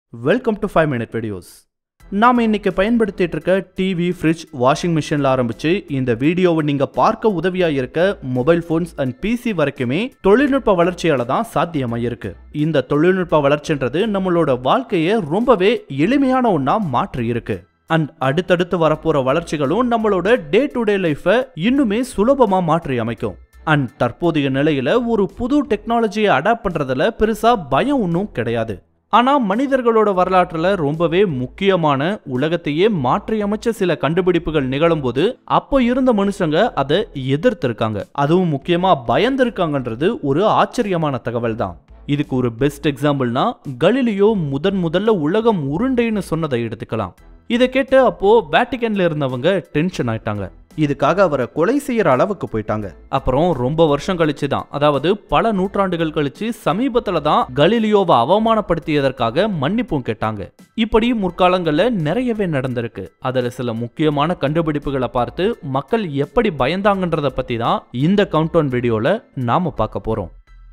welcome to five minute videos நாம் இன்னைக்கு பயன்படுத்திட்டு இருக்க டிவி ஃப்ரிட்ஜ் வாஷிங் மிஷினில் ஆரம்பிச்சு இந்த வீடியோவை நீங்கள் பார்க்க உதவியாக இருக்க மொபைல் ஃபோன்ஸ் அண்ட் பிசி வரைக்குமே தொழில்நுட்ப வளர்ச்சியால தான் சாத்தியமாக இருக்கு இந்த தொழில்நுட்ப வளர்ச்சின்றது நம்மளோட வாழ்க்கையை ரொம்பவே எளிமையான ஒன்றா மாற்றி இருக்கு அண்ட் அடுத்தடுத்து வரப்போற வளர்ச்சிகளும் நம்மளோட டே டு டே லைஃபை இன்னுமே சுலபமா மாற்றி அமைக்கும் அண்ட் தற்போதைய நிலையில ஒரு புது டெக்னாலஜியை அடாப்ட் பண்றதுல பெருசா பயம் ஒன்றும் கிடையாது ஆனா மனிதர்களோட வரலாற்றுல ரொம்பவே முக்கியமான உலகத்தையே மாற்றி அமைச்ச சில கண்டுபிடிப்புகள் நிகழும்போது அப்போ இருந்த மனுஷங்க அதை எதிர்த்திருக்காங்க அதுவும் முக்கியமா பயந்திருக்காங்கன்றது ஒரு ஆச்சரியமான தகவல் தான் இதுக்கு ஒரு பெஸ்ட் எக்ஸாம்பிள்னா கலிலியோ முதன் முதல்ல உலகம் உருண்டைன்னு சொன்னதை எடுத்துக்கலாம் இதை கேட்டு அப்போ வேட்டிகன்ல இருந்தவங்க டென்ஷன் ஆயிட்டாங்க இதுக்காக அவரை கொலை செய்யற அளவுக்கு போயிட்டாங்க அப்புறம் ரொம்ப வருஷம் கழிச்சு தான் அதாவது பல நூற்றாண்டுகள் கழிச்சு சமீபத்துல தான் கலீலியோவை அவமானப்படுத்தியதற்காக மன்னிப்பும் கேட்டாங்க இப்படி முற்காலங்கள்ல நிறையவே நடந்திருக்கு அதுல சில முக்கியமான கண்டுபிடிப்புகளை பார்த்து மக்கள் எப்படி பயந்தாங்கன்றத பத்தி தான் இந்த கவுண்டவுன் வீடியோல நாம பார்க்க போறோம்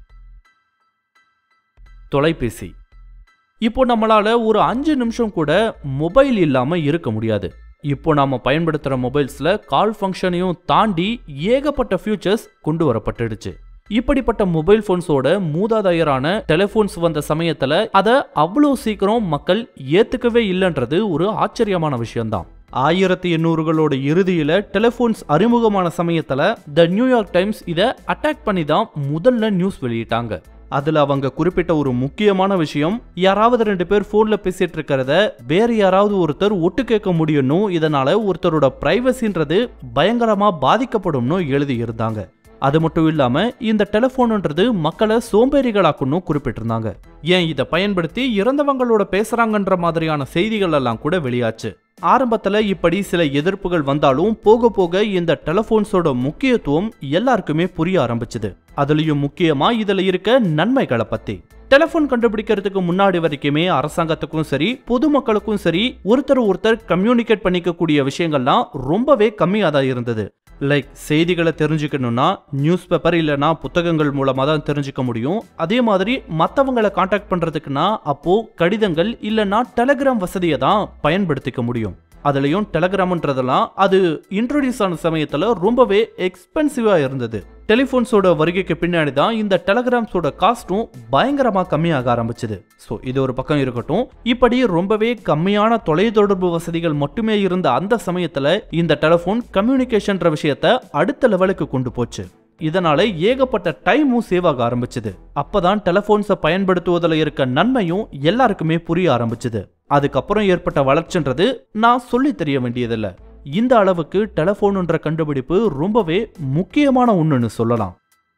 தொலைபேசி இப்போ நம்மளால ஒரு அஞ்சு நிமிஷம் கூட மொபைல் இல்லாம இருக்க முடியாது இப்போ நாம பயன்படுத்துற மொபைல்ஸ்ல கால் ஃபங்க்ஷனையும் தாண்டி ஏகப்பட்ட ஃபியூச்சர்ஸ் கொண்டு வரப்பட்டுடுச்சு இப்படிப்பட்ட மொபைல் போன்ஸோட மூதாதையரான டெலிஃபோன்ஸ் வந்த சமயத்துல அதை அவ்வளோ சீக்கிரம் மக்கள் ஏத்துக்கவே இல்லைன்றது ஒரு ஆச்சரியமான விஷயம்தான் ஆயிரத்தி எண்ணூறுகளோட இறுதியில டெலிஃபோன்ஸ் அறிமுகமான சமயத்துல த நியூயார்க் டைம்ஸ் இதை அட்டாக் பண்ணி தான் முதல்ல நியூஸ் வெளியிட்டாங்க அதுல அவங்க குறிப்பிட்ட ஒரு முக்கியமான விஷயம் யாராவது ரெண்டு பேர் போன்ல பேசிட்டு இருக்கிறத வேற யாராவது ஒருத்தர் ஒட்டு கேட்க முடியும்னும் இதனால ஒருத்தரோட பிரைவசின்றது பயங்கரமா பாதிக்கப்படும்னு எழுதி இருந்தாங்க அது மட்டும் இல்லாம இந்த டெலிபோன்ன்றது மக்களை சோம்பேறிகளாக்கணும் குறிப்பிட்டிருந்தாங்க ஏன் இதை பயன்படுத்தி இறந்தவங்களோட பேசுறாங்கன்ற மாதிரியான செய்திகள் எல்லாம் கூட வெளியாச்சு ஆரம்பத்துல இப்படி சில எதிர்ப்புகள் வந்தாலும் போக போக இந்த டெலிபோன்ஸோட முக்கியத்துவம் எல்லாருக்குமே புரிய ஆரம்பிச்சது அதுலயும் முக்கியமா இதுல இருக்க நன்மைகளை பத்தி டெலிபோன் கண்டுபிடிக்கிறதுக்கு முன்னாடி வரைக்குமே அரசாங்கத்துக்கும் சரி பொதுமக்களுக்கும் சரி ஒருத்தர் ஒருத்தர் கம்யூனிகேட் பண்ணிக்கக்கூடிய விஷயங்கள்லாம் ரொம்பவே கம்மியாக தான் இருந்தது லைக் செய்திகளை தெரிஞ்சுக்கணும்னா நியூஸ் பேப்பர் இல்லைனா புத்தகங்கள் மூலமாக தான் தெரிஞ்சுக்க முடியும் அதே மாதிரி மற்றவங்களை காண்டாக்ட் பண்ணுறதுக்குன்னா அப்போ கடிதங்கள் இல்லைனா டெலகிராம் வசதியை தான் பயன்படுத்திக்க முடியும் அதுலேயும் டெலகிராம்ன்றதெல்லாம் அது இன்ட்ரோடியூஸ் ஆன சமயத்தில் ரொம்பவே எக்ஸ்பென்சிவாக இருந்தது டெலிஃபோன்ஸோட வருகைக்கு பின்னாடி தான் இந்த டெலகிராம்ஸோட காஸ்ட்டும் பயங்கரமாக கம்மியாக ஆரம்பிச்சது ஸோ இது ஒரு பக்கம் இருக்கட்டும் இப்படி ரொம்பவே கம்மியான தொலைத்தொடர்பு வசதிகள் மட்டுமே இருந்த அந்த சமயத்தில் இந்த டெலிஃபோன் கம்யூனிகேஷன்ற விஷயத்த அடுத்த லெவலுக்கு கொண்டு போச்சு இதனால ஏகப்பட்ட டைமும் சேவ் ஆக ஆரம்பிச்சது அப்பதான் டெலிஃபோன்ஸை பயன்படுத்துவதில் இருக்க நன்மையும் எல்லாருக்குமே புரிய ஆரம்பிச்சது அதுக்கப்புறம் ஏற்பட்ட வளர்ச்சின்றது நான் சொல்லி தெரிய வேண்டியதில்லை இந்த அளவுக்கு டெலிஃபோனுன்ற கண்டுபிடிப்பு ரொம்பவே முக்கியமான ஒன்றுன்னு சொல்லலாம்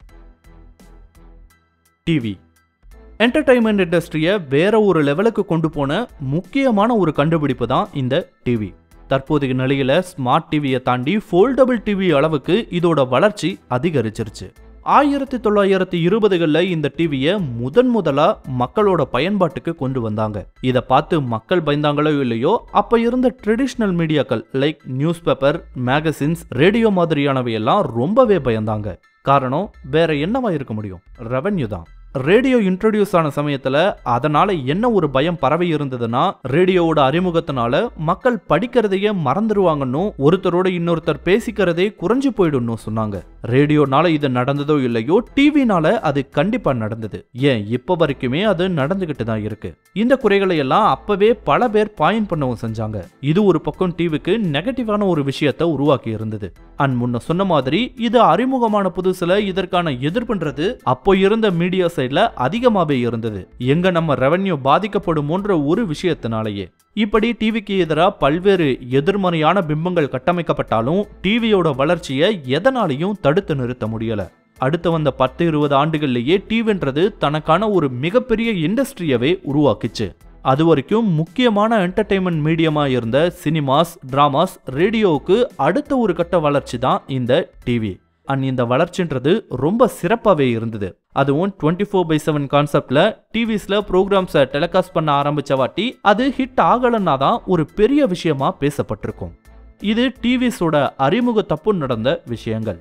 டிவி என்டர்டைன்மெண்ட் இண்டஸ்ட்ரியை வேற ஒரு லெவலுக்கு கொண்டு போன முக்கியமான ஒரு கண்டுபிடிப்பு தான் இந்த டிவி தற்போதைய நிலையில ஸ்மார்ட் டிவியை தாண்டி ஃபோல்டபிள் டிவி அளவுக்கு இதோட வளர்ச்சி அதிகரிச்சிருச்சு ஆயிரத்தி தொள்ளாயிரத்தி இருபதுகளில் இந்த டிவியை முதன் முதலா மக்களோட பயன்பாட்டுக்கு கொண்டு வந்தாங்க இதை பார்த்து மக்கள் பயந்தாங்களோ இல்லையோ அப்ப இருந்த ட்ரெடிஷ்னல் மீடியாக்கள் like news paper magazines radio மாதிரியானவை எல்லாம் ரொம்பவே பயந்தாங்க காரணம் வேற என்னவா இருக்க முடியும் ரெவன்யூ தான் ரேடியோ இன்ட்ரடியூஸ் ஆன சமயத்துல அதனால என்ன ஒரு பயம் பரவி இருந்ததுன்னா ரேடியோவோட அறிமுகத்தினால மக்கள் படிக்கிறதையே மறந்துடுவாங்கன்னு ஒருத்தரோட இன்னொருத்தர் பேசிக்கிறதே குறைஞ்சு போயிடும்னு சொன்னாங்க ரேடியோனால இது நடந்ததோ இல்லையோ டிவினால அது கண்டிப்பா நடந்தது ஏன் இப்ப வரைக்குமே அது நடந்துகிட்டு தான் இருக்கு இந்த குறைகளை எல்லாம் அப்பவே பல பேர் பாயிண்ட் பண்ணவும் செஞ்சாங்க இது ஒரு பக்கம் டிவிக்கு நெகட்டிவான ஒரு விஷயத்த உருவாக்கி இருந்தது அண்ட் முன்ன சொன்ன மாதிரி இது அறிமுகமான புதுசுல இதற்கான எதிர்ப்புன்றது அப்போ இருந்த மீடியா சைட்ல அதிகமாவே இருந்தது எங்க நம்ம ரெவன்யூ பாதிக்கப்படுமோன்ற ஒரு விஷயத்தினாலேயே இப்படி டிவிக்கு எதிராக பல்வேறு எதிர்மறையான பிம்பங்கள் கட்டமைக்கப்பட்டாலும் டிவியோட வளர்ச்சியை எதனாலையும் தடுத்து நிறுத்த முடியல அடுத்து வந்த பத்து இருபது ஆண்டுகள்லேயே டிவின்றது தனக்கான ஒரு மிகப்பெரிய இண்டஸ்ட்ரியவே உருவாக்குச்சு அது வரைக்கும் முக்கியமான என்டர்டைன்மெண்ட் மீடியமா இருந்த சினிமாஸ் டிராமாஸ் ரேடியோவுக்கு அடுத்த ஒரு கட்ட வளர்ச்சி தான் இந்த டிவி அண்ட் இந்த வளர்ச்சின்றது ரொம்ப சிறப்பாகவே இருந்தது அதுவும் டுவெண்ட்டி ஃபோர் பை செவன் கான்செப்ட்ல டிவிஸ்ல ப்ரோக்ராம்ஸை டெலிகாஸ்ட் பண்ண ஆரம்பிச்ச வாட்டி அது ஹிட் ஆகலன்னா தான் ஒரு பெரிய விஷயமா பேசப்பட்டிருக்கும் இது டிவிஸோட அறிமுக தப்பு நடந்த விஷயங்கள்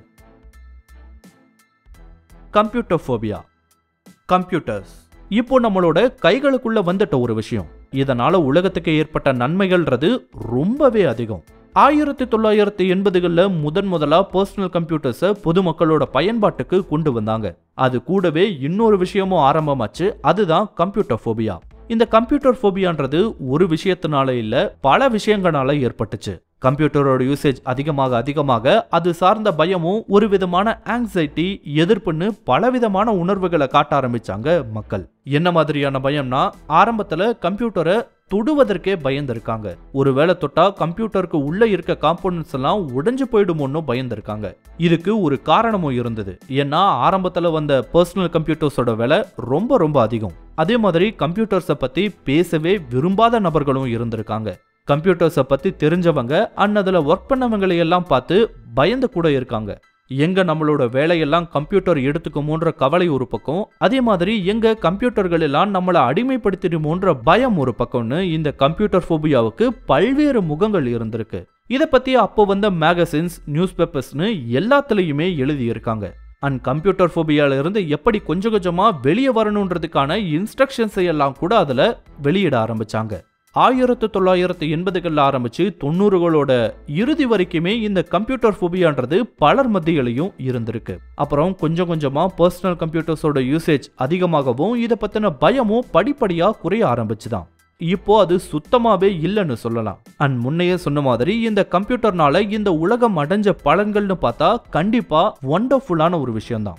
கம்ப்யூட்டர் ஃபோபியா கம்ப்யூட்டர்ஸ் இப்போ நம்மளோட கைகளுக்குள்ள வந்துட்ட ஒரு விஷயம் இதனால உலகத்துக்கு ஏற்பட்ட நன்மைகள்ன்றது ரொம்பவே அதிகம் ஆயிரத்தி தொள்ளாயிரத்தி எண்பதுகளில் முதன் முதலா பர்சனல் கம்ப்யூட்டர்ஸை பொதுமக்களோட பயன்பாட்டுக்கு கொண்டு வந்தாங்க அது கூடவே இன்னொரு விஷயமும் ஆரம்பமாச்சு அதுதான் கம்ப்யூட்டர் ஃபோபியா இந்த கம்ப்யூட்டர் ஃபோபியான்றது ஒரு விஷயத்தினால இல்ல பல விஷயங்களால ஏற்பட்டுச்சு கம்ப்யூட்டரோட யூசேஜ் அதிகமாக அதிகமாக அது சார்ந்த பயமும் ஒரு விதமான ஆங்ஸைட்டி எதிர்ப்புன்னு பலவிதமான உணர்வுகளை காட்ட ஆரம்பிச்சாங்க மக்கள் என்ன மாதிரியான பயம்னா ஆரம்பத்துல கம்ப்யூட்டரை தொடுவதற்கே பயந்திருக்காங்க ஒருவேளை தொட்டா கம்ப்யூட்டருக்கு உள்ள இருக்க காம்போனன்ட்ஸ் எல்லாம் உடைஞ்சு போயிடுமோன்னு பயந்திருக்காங்க இதுக்கு ஒரு காரணமும் இருந்தது ஏன்னா ஆரம்பத்துல வந்த பர்சனல் கம்ப்யூட்டர்ஸோட விலை ரொம்ப ரொம்ப அதிகம் அதே மாதிரி கம்ப்யூட்டர்ஸை பத்தி பேசவே விரும்பாத நபர்களும் இருந்திருக்காங்க கம்ப்யூட்டர்ஸை பத்தி தெரிஞ்சவங்க அண்ட் அதுல ஒர்க் பண்ணவங்களை எல்லாம் பார்த்து பயந்து கூட இருக்காங்க எங்க நம்மளோட வேலையெல்லாம் கம்ப்யூட்டர் எடுத்துக்குமோன்ற கவலை ஒரு பக்கம் அதே மாதிரி எங்க கம்ப்யூட்டர்கள் எல்லாம் நம்மளை அடிமைப்படுத்திடுமோன்ற பயம் ஒரு பக்கம்னு இந்த கம்ப்யூட்டர் ஃபோபியாவுக்கு பல்வேறு முகங்கள் இருந்திருக்கு இதை பத்தி அப்போ வந்த மேகசின்ஸ் நியூஸ் பேப்பர்ஸ்னு எல்லாத்துலயுமே எழுதியிருக்காங்க அண்ட் கம்ப்யூட்டர் ஃபோபியால இருந்து எப்படி கொஞ்சம் கொஞ்சமா வெளியே வரணுன்றதுக்கான இன்ஸ்ட்ரக்ஷன்ஸை எல்லாம் கூட அதுல வெளியிட ஆரம்பிச்சாங்க ஆயிரத்து தொள்ளாயிரத்து எண்பதுகளில் ஆரம்பிச்சு தொண்ணூறுகளோட இறுதி வரைக்குமே இந்த கம்ப்யூட்டர் ஃபோபியான்றது பலர் மத்தியிலையும் இருந்திருக்கு அப்புறம் கொஞ்சம் கொஞ்சமா பர்சனல் கம்ப்யூட்டர்ஸோட யூசேஜ் அதிகமாகவும் இதை பத்தின பயமும் படிப்படியா குறைய ஆரம்பிச்சுதான் இப்போ அது சுத்தமாவே இல்லைன்னு சொல்லலாம் அண்ட் முன்னையே சொன்ன மாதிரி இந்த கம்ப்யூட்டர்னால இந்த உலகம் அடைஞ்ச பலன்கள்னு பார்த்தா கண்டிப்பா ஒண்டர்ஃபுல்லான ஒரு விஷயம்தான்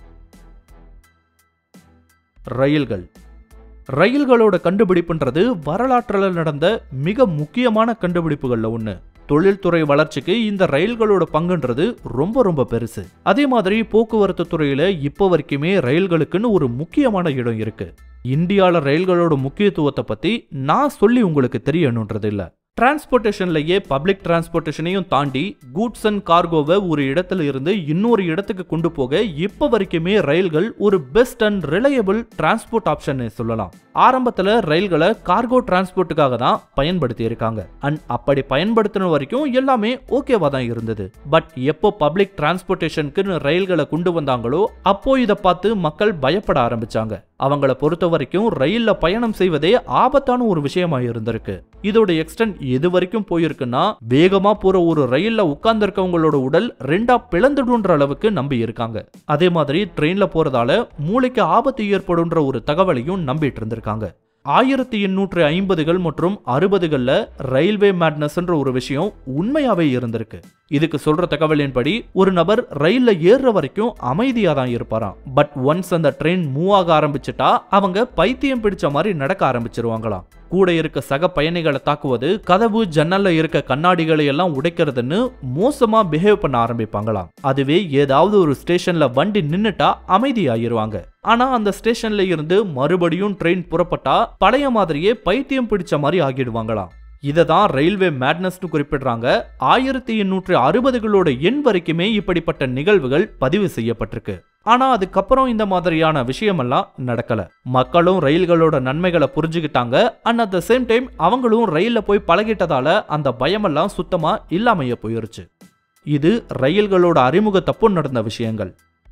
ரயில்கள் ரயில்களோட கண்டுபிடிப்புன்றது வரலாற்றில் நடந்த மிக முக்கியமான கண்டுபிடிப்புகள்ல ஒன்று தொழில்துறை வளர்ச்சிக்கு இந்த ரயில்களோட பங்குன்றது ரொம்ப ரொம்ப பெருசு அதே மாதிரி போக்குவரத்து துறையில இப்போ வரைக்குமே ரயில்களுக்குன்னு ஒரு முக்கியமான இடம் இருக்கு இந்தியால ரயில்களோட முக்கியத்துவத்தை பத்தி நான் சொல்லி உங்களுக்கு தெரியணுன்றது இல்ல டிரான்ஸ்போர்ட்டேஷன்லயே பப்ளிக் டிரான்ஸ்போர்ட்டேஷனையும் தாண்டி கூட்ஸ் அண்ட் கார்கோவை ஒரு இடத்துல இருந்து இன்னொரு இடத்துக்கு கொண்டு போக இப்போ வரைக்குமே ரயில்கள் ஒரு best and reliable transport option சொல்லலாம் ஆரம்பத்துல ரயில்களை கார்கோ டிரான்ஸ்போர்ட்டுக்காக தான் பயன்படுத்தி இருக்காங்க அண்ட் அப்படி பயன்படுத்தின வரைக்கும் எல்லாமே ஓகேவா தான் இருந்தது பட் எப்போ பப்ளிக் டிரான்ஸ்போர்ட்டேஷனுக்கு ரயில்களை கொண்டு வந்தாங்களோ அப்போ இதை பார்த்து மக்கள் பயப்பட ஆரம்பிச்சாங்க அவங்கள பொறுத்த வரைக்கும் ரயில்ல பயணம் செய்வதே ஆபத்தான ஒரு விஷயமா இருந்திருக்கு இதோட எக்ஸ்டென்ட் எது வரைக்கும் போயிருக்குன்னா வேகமா போற ஒரு ரயில்ல உட்கார்ந்திருக்கவங்களோட உடல் ரெண்டா பிளந்துடுன்ற அளவுக்கு நம்பி இருக்காங்க அதே மாதிரி ட்ரெயின்ல போறதால மூளைக்கு ஆபத்து ஏற்படுன்ற ஒரு தகவலையும் நம்பிட்டு இருந்திருக்காங்க ஆயிரத்தி எண்ணூற்று ஐம்பதுகள் மற்றும் அறுபதுகள்ல ரயில்வே மேட்னஸ்ன்ற ஒரு விஷயம் உண்மையாவே இருந்திருக்கு இதுக்கு சொல்ற தகவலின்படி ஒரு நபர் ரயில்ல ஏறுற வரைக்கும் அமைதியா தான் இருப்பாராம் பட் ஒன்ஸ் அந்த ட்ரெயின் மூவ் ஆக ஆரம்பிச்சுட்டா அவங்க பைத்தியம் பிடிச்ச மாதிரி நடக்க ஆரம்பிச்சிருவாங்களாம் கூட இருக்க சக பயணிகளை தாக்குவது கதவு ஜன்னல்ல இருக்க கண்ணாடிகளை எல்லாம் உடைக்கிறதுன்னு மோசமா பிஹேவ் பண்ண ஆரம்பிப்பாங்களாம் அதுவே ஏதாவது ஒரு ஸ்டேஷன்ல வண்டி நின்னுட்டா அமைதியாயிருவாங்க ஆனா அந்த ஸ்டேஷன்ல இருந்து மறுபடியும் ட்ரெயின் புறப்பட்டா பழைய மாதிரியே பைத்தியம் பிடிச்ச மாதிரி ஆகிடுவாங்களாம் இதை தான் ரயில்வே மேட்னஸ்னு குறிப்பிடுறாங்க ஆயிரத்தி எண்ணூற்று அறுபதுகளோட எண் வரைக்குமே இப்படிப்பட்ட நிகழ்வுகள் பதிவு செய்யப்பட்டிருக்கு ஆனா அதுக்கப்புறம் இந்த மாதிரியான விஷயமெல்லாம் நடக்கல மக்களும் ரயில்களோட நன்மைகளை புரிஞ்சுக்கிட்டாங்க and at the same time அவங்களும் ரயில்ல போய் பழகிட்டதால அந்த பயமெல்லாம் சுத்தமா இல்லாமைய போயிருச்சு இது ரயில்களோட அறிமுகத்தப்போ நடந்த விஷயங்கள்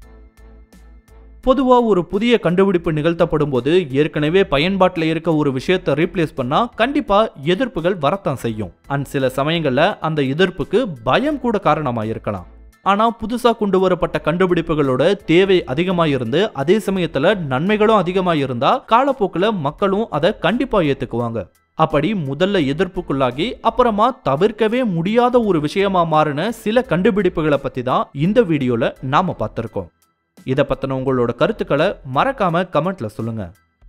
பொதுவா ஒரு புதிய கண்டுபிடிப்பு நிகழ்த்தப்படும் போது ஏற்கனவே பயன்பாட்டில் இருக்க ஒரு விஷயத்தை ரீப்ளேஸ் பண்ணா கண்டிப்பா எதிர்ப்புகள் வரத்தான் செய்யும் அண்ட் சில சமயங்கள்ல அந்த எதிர்ப்புக்கு பயம் கூட காரணமா இருக்கலாம் ஆனா புதுசா கொண்டு வரப்பட்ட கண்டுபிடிப்புகளோட தேவை அதிகமா இருந்து அதே சமயத்துல நன்மைகளும் அதிகமா இருந்தா காலப்போக்கில் மக்களும் அதை கண்டிப்பா ஏத்துக்குவாங்க அப்படி முதல்ல எதிர்ப்புக்குள்ளாகி அப்புறமா தவிர்க்கவே முடியாத ஒரு விஷயமா மாறின சில கண்டுபிடிப்புகளை பத்தி தான் இந்த வீடியோல நாம பார்த்திருக்கோம் இதை பத்தின உங்களோட கருத்துக்களை மறக்காம கமெண்ட்ல சொல்லுங்க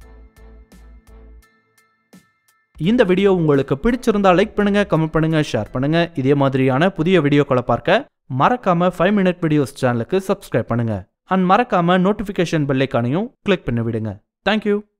இந்த வீடியோ உங்களுக்கு பிடிச்சிருந்தா லைக் பண்ணுங்க கமெண்ட் பண்ணுங்க ஷேர் பண்ணுங்க இதே மாதிரியான புதிய வீடியோக்களை பார்க்க மறக்காம ஃபைவ் மினிட் வீடியோஸ் சேனலுக்கு சப்ஸ்கிரைப் பண்ணுங்க அண்ட் மறக்காம நோட்டிஃபிகேஷன் பெல்லைக்கானையும் கிளிக் பண்ணி விடுங்க தேங்க்யூ